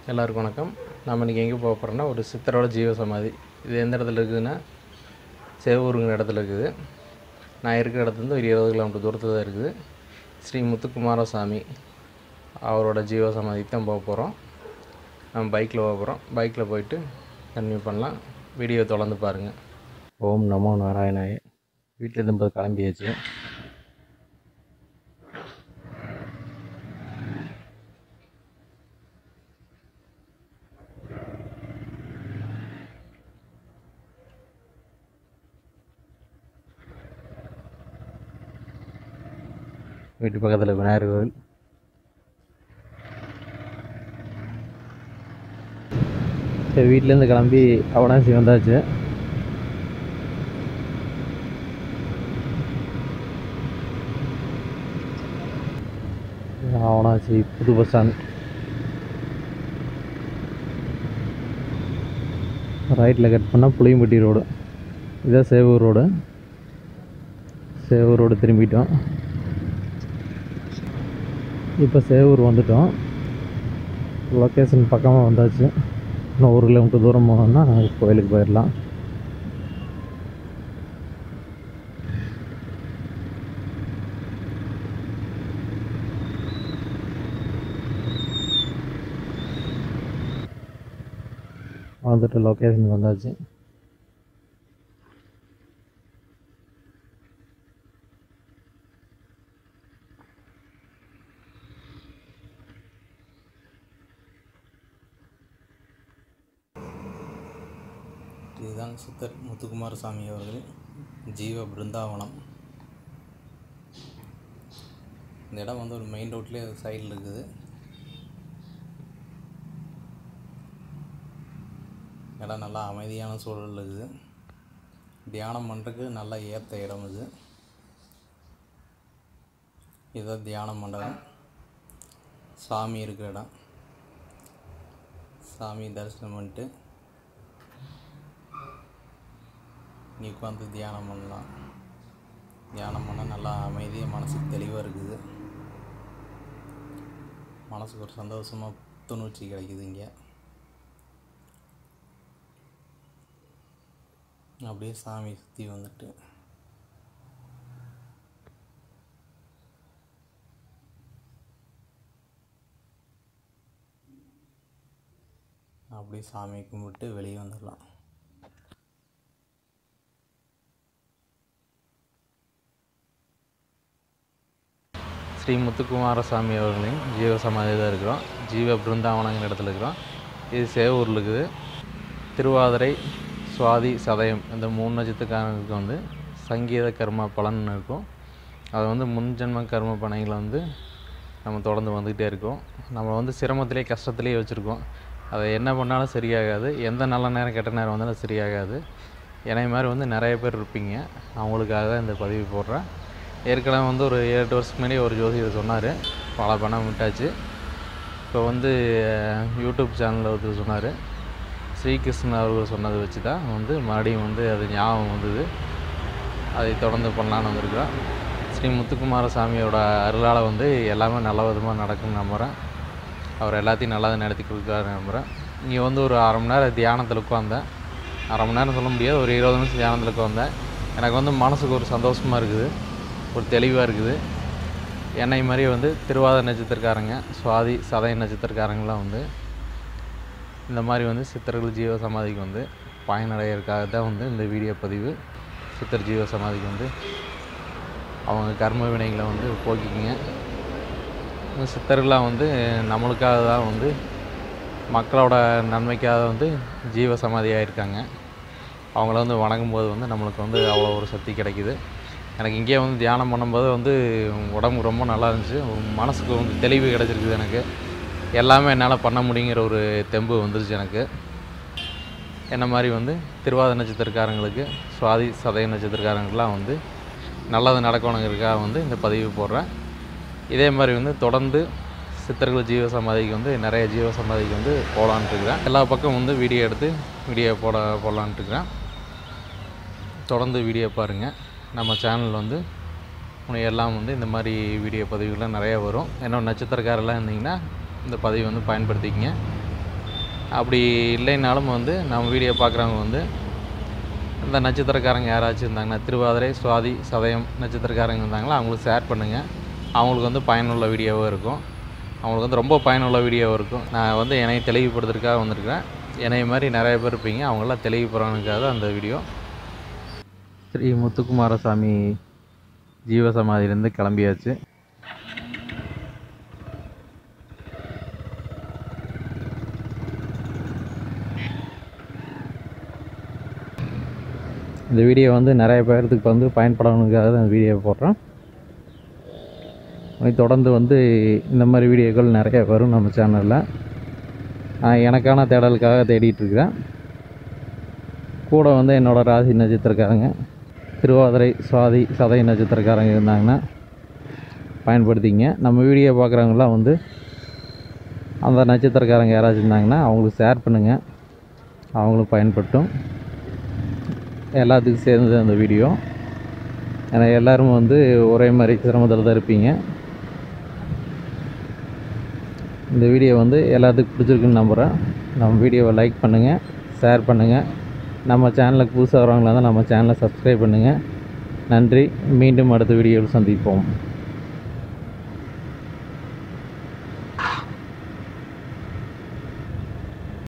எல்லாருக்கும் வணக்கம் நம்ம இன்றைக்கி எங்கே போக போகிறோம்னா ஒரு சித்தரோட ஜீவ சமாதி இது எந்த இடத்துல இருக்குதுன்னா சேவூருங்கிற இடத்துல இருக்குது நான் இருக்கிற இடத்துலேருந்து ஒரு இருபது கிலோமீட்டர் தூரத்தில் தான் இருக்குது ஸ்ரீ முத்துக்குமாரசாமி அவரோட ஜீவ சமாதிக்கு தான் போக போகிறோம் நம்ம பைக்கில் போக போகிறோம் பைக்கில் போயிட்டு கன்டினியூ பண்ணலாம் வீடியோ தொடர்ந்து பாருங்கள் ஓம் நமோ நாராயணாய வீட்டிலேருந்து போது கிளம்பியாச்சு வீட்டு பக்கத்தில் விநாயகர் கோவில் சரி வீட்டிலேருந்து கிளம்பி அவனாசி வந்தாச்சு அவனாசி புது பஸ் ஸ்டாண்ட் ரைட்டில் கட் பண்ணால் புளியம்பட்டி ரோடு இதான் சேவூர் ரோடு சேவூர் ரோடு திரும்பிட்டோம் இப்போ சேவூர் வந்துட்டோம் லொக்கேஷன் பக்கமாக வந்தாச்சு இன்னும் ஒரு கிலோமீட்டர் தூரம் போனோம்னா கோயிலுக்கு போயிடலாம் வந்துட்டு லொக்கேஷன் வந்தாச்சு இதுதான் சித்தர் முத்துக்குமாரசாமி அவர்கள் ஜீவ பிருந்தாவனம் இந்த இடம் வந்து ஒரு மெயின் ரோட்லேயே சைடில் இருக்குது இடம் நல்லா அமைதியான சூழல் இருக்குது தியானம் பண்ணுறதுக்கு நல்லா ஏற்ற இடம் இது இதுதான் தியான மண்டபம் சாமி இருக்கிற இடம் சாமி தரிசனம் பண்ணிட்டு நீ உட்காந்து தியானம் பண்ணலாம் தியானம் பண்ணால் நல்லா அமைதியாக மனசுக்கு தெளிவாக இருக்குது மனசுக்கு ஒரு சந்தோஷமாக புத்துணர்ச்சி கிடைக்குது இங்கே அப்படியே சாமி சுற்றி வந்துட்டு அப்படியே சாமி கும்பிட்டு வெளியே வந்துடலாம் ஸ்ரீ முத்துக்குமாரசாமி அவர்களின் ஜீவ சமாதி தான் இருக்கிறோம் ஜீவ பிருந்தாவனங்கிற இடத்துல இருக்கிறோம் இது சேவூரில் இருக்குது திருவாதிரை சுவாதி சதயம் இந்த மூணு நட்சத்திரக்காரங்களுக்கு வந்து சங்கீத கர்ம பலன் இருக்கும் அது வந்து முன்ஜென்ம கர்ம பனைகளை வந்து நம்ம தொடர்ந்து வந்துக்கிட்டே இருக்கோம் நம்ம வந்து சிரமத்திலே கஷ்டத்திலே வச்சுருக்கோம் அதை என்ன பண்ணாலும் சரியாகாது எந்த நல்ல நேரம் கெட்ட நேரம் வந்தாலும் சரியாகாது என்னை மாதிரி வந்து நிறைய பேர் இருப்பீங்க அவங்களுக்காக தான் இந்த பதிவு போடுறேன் ஏற்கனவே வந்து ஒரு ஏழு எட்டு வருஷத்துக்கு முன்னாடி ஒரு ஜோசியர் சொன்னார் பல பணம் விட்டாச்சு இப்போ வந்து அஹ், யூடியூப் சேனலில் ஒருத்தர் சொன்னார் ஸ்ரீகிருஷ்ணன் அவர்கள் சொன்னதை வச்சு தான் வந்து மறுபடியும் வந்து அது ஞாபகம் வந்தது அதை தொடர்ந்து பண்ணலான்னு வந்திருக்கிறோம் ஸ்ரீ முத்துக்குமாரசாமியோட அருளால் வந்து எல்லாமே நல்ல விதமாக நடக்கும்னு நம்புகிறேன் அவர் எல்லாத்தையும் நல்லா நடத்தி கொடுக்குறாரு நம்புகிறேன் இங்கே வந்து ஒரு அரை மணி நேரம் தியானத்தில் உட்காந்தேன் அரை மணி நேரம் சொல்ல முடியாது ஒரு இருபது நிமிஷம் தியானத்தில் உட்காந்தேன் எனக்கு வந்து மனசுக்கு ஒரு சந்தோஷமாக இருக்குது ஒரு தெளிவாக இருக்குது என்னை மாதிரி வந்து திருவாத நட்சத்திரக்காரங்க சுவாதி சதய நட்சத்திரக்காரங்களாம் வந்து இந்த மாதிரி வந்து சித்தர்கள் ஜீவ சமாதிக்கு வந்து பயனடைகிறதுக்காக தான் வந்து இந்த வீடியோ பதிவு சித்தர் ஜீவ சமாதிக்கு வந்து அவங்க கர்ம வினைகளை வந்து போக்கிக்கிங்க இந்த சித்தர்கள்லாம் வந்து நம்மளுக்காக தான் வந்து மக்களோட நன்மைக்காக வந்து ஜீவ சமாதியாக இருக்காங்க அவங்கள வந்து வணங்கும்போது வந்து நம்மளுக்கு வந்து அவ்வளோ ஒரு சக்தி கிடைக்குது எனக்கு இங்கேயே வந்து தியானம் பண்ணும்போது வந்து உடம்பு ரொம்ப நல்லா இருந்துச்சு ஒரு மனசுக்கு வந்து தெளிவு கிடச்சிருக்குது எனக்கு எல்லாமே என்னால் பண்ண முடியுங்கிற ஒரு தெம்பு வந்துருச்சு எனக்கு என்ன மாதிரி வந்து திருவாத நட்சத்திரக்காரங்களுக்கு சுவாதி சதய நட்சத்திரக்காரங்களுக்குலாம் வந்து நல்லது நடக்கணுங்கிறதுக்காக வந்து இந்த பதிவு போடுறேன் இதே மாதிரி வந்து தொடர்ந்து சித்தர்கள் ஜீவ சமாதிக்கு வந்து நிறைய ஜீவ சமாதிக்கு வந்து போகலான்ட்டு இருக்கிறேன் எல்லா பக்கம் வந்து வீடியோ எடுத்து வீடியோ போட போடலான்ட்டு இருக்கிறேன் தொடர்ந்து வீடியோ பாருங்கள் நம்ம சேனல் வந்து உனக்கு எல்லாம் வந்து இந்த மாதிரி வீடியோ பதிவுகள்லாம் நிறைய வரும் என்னோட நட்சத்திரக்காரெல்லாம் இருந்தீங்கன்னா இந்த பதிவை வந்து பயன்படுத்திக்கங்க அப்படி இல்லைனாலும் வந்து நம்ம வீடியோ பார்க்குறவங்க வந்து இந்த நட்சத்திரக்காரங்க யாராச்சும் இருந்தாங்கன்னா திருவாதிரை சுவாதி சதயம் நட்சத்திரக்காரங்க இருந்தாங்களா அவங்களுக்கு ஷேர் பண்ணுங்கள் அவங்களுக்கு வந்து பயனுள்ள வீடியோவாக இருக்கும் அவங்களுக்கு வந்து ரொம்ப பயனுள்ள வீடியோவாக இருக்கும் நான் வந்து என்னை தெளிவுபடுத்துறதுக்காக வந்திருக்கிறேன் என்னை மாதிரி நிறைய பேர் இருப்பீங்க அவங்களாம் தெளிவுபடுறவனுக்காக தான் அந்த வீடியோ ஸ்ரீ முத்துக்குமாரசாமி ஜீவசமாதியிலேருந்து கிளம்பியாச்சு இந்த வீடியோ வந்து நிறைய பேர்த்துக்கு வந்து பயன்படணுக்காக தான் இந்த வீடியோ போடுறேன் இனி தொடர்ந்து வந்து இந்த மாதிரி வீடியோக்கள் நிறைய வரும் நம்ம சேனலில் நான் எனக்கான தேடலுக்காக தேடிட்டு இருக்கிறேன் கூட வந்து என்னோடய ராசி நட்சத்திரக்காரங்க திருவாதிரை சுவாதி சதய நட்சத்திரக்காரங்க இருந்தாங்கன்னா பயன்படுத்திங்க நம்ம வீடியோ பார்க்குறவங்களாம் வந்து அந்த நட்சத்திரக்காரங்க யாராச்சும் இருந்தாங்கன்னா அவங்களுக்கு ஷேர் பண்ணுங்கள் அவங்களும் பயன்பட்டும் எல்லாத்துக்கும் சேர்ந்தது அந்த வீடியோ ஏன்னா எல்லோரும் வந்து ஒரே மாதிரி சிரமத்தில் தான் இருப்பீங்க இந்த வீடியோ வந்து எல்லாத்துக்கும் பிடிச்சிருக்குன்னு நம்புகிறேன் நம்ம வீடியோவை லைக் பண்ணுங்கள் ஷேர் பண்ணுங்கள் நம்ம சேனலுக்கு புதுசாக வரவங்களா இருந்தால் நம்ம சேனலை சப்ஸ்கிரைப் பண்ணுங்கள் நன்றி மீண்டும் அடுத்த வீடியோவில் சந்திப்போம்